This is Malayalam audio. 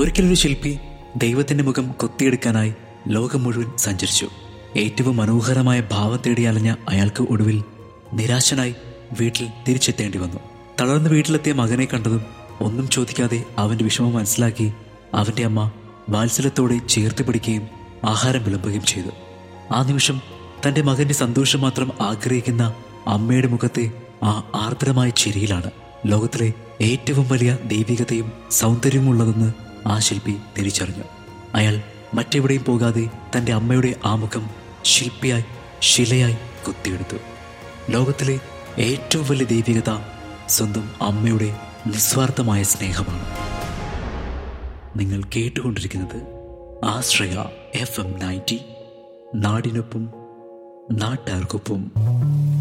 ഒരിക്കലൊരു ശില്പി ദൈവത്തിന്റെ മുഖം കൊത്തിയെടുക്കാനായി ലോകം മുഴുവൻ സഞ്ചരിച്ചു ഏറ്റവും മനോഹരമായ ഭാവം തേടി അലഞ്ഞ അയാൾക്ക് ഒടുവിൽ നിരാശനായി വീട്ടിൽ തിരിച്ചെത്തേണ്ടി വന്നു തളർന്ന് വീട്ടിലെത്തിയ മകനെ കണ്ടതും ഒന്നും ചോദിക്കാതെ അവന്റെ വിഷമം മനസ്സിലാക്കി അവന്റെ അമ്മ വാത്സല്യത്തോടെ ചേർത്ത് പിടിക്കുകയും ആഹാരം വിളമ്പുകയും ചെയ്തു ആ നിമിഷം തന്റെ മകന്റെ സന്തോഷം മാത്രം ആഗ്രഹിക്കുന്ന അമ്മയുടെ മുഖത്തെ ആ ആർദ്രമായ ചിരിയിലാണ് ലോകത്തിലെ ഏറ്റവും വലിയ ദൈവികതയും സൗന്ദര്യവും ഉള്ളതെന്ന് ആ ശില്പി തിരിച്ചറിഞ്ഞു അയാൾ മറ്റെവിടെയും പോകാതെ തന്റെ അമ്മയുടെ ആ മുഖം ശില്പിയായി ശിലയായി കുത്തിയെടുത്തു ലോകത്തിലെ ഏറ്റവും വലിയ ദൈവികത സ്വന്തം അമ്മയുടെ നിസ്വാർത്ഥമായ സ്നേഹമാണ് നിങ്ങൾ കേട്ടുകൊണ്ടിരിക്കുന്നത് ആശ്രയ എഫ് എം നയൻറ്റി നാടിനൊപ്പം നാട്ടാർക്കൊപ്പം